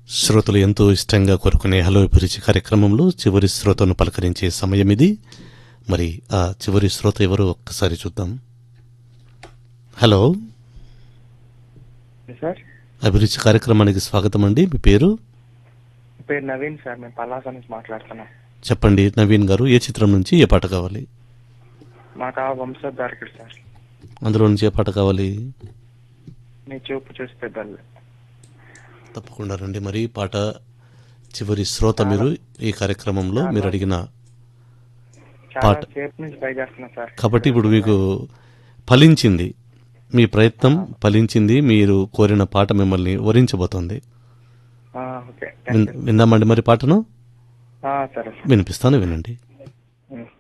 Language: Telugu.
శ్రోతలు ఎంతో ఇష్టంగా కోరుకునే హలో అభిరుచి కార్యక్రమంలో చివరి శ్రోతను పలకరించే సమయం ఇది మరి ఆ చివరి శ్రోత ఎవరో ఒక్కసారి చూద్దాం హలో సార్ అభిరుచి కార్యక్రమానికి స్వాగతం అండి మీ పేరు నా పేరు నవీన్ సార్ మేము పలాస నుంచి మాట్లాడుతున్నాం చెప్పండి నవీన్ గారు ఏ చిత్రం నుంచి ఏ పాట కావాలి మాకు ఆ వంశోద్ధారకుడు సార్ అందులో నుంచి ఏ పాట కావాలి మీ చూపు చూసి పెద్దలు తప్పకుండా రండి మరి పాట చివరి శ్రోత మీరు ఈ కార్యక్రమంలో మీరు అడిగిన చాలా పాట. సేపు నుంచి ట్రై చేస్తున్నా సార్ కాబట్టి ఇప్పుడు మీకు ఫలించింది మీ ప్రయత్నం ఫలించింది మీరు కోరిన పాట మిమ్మల్ని వరించబోతోంది ఆ, ఓకే విన్- విందామండి మరి పాటను ఆ, సరే సార్ వినిపిస్తాను వినండి ఉం.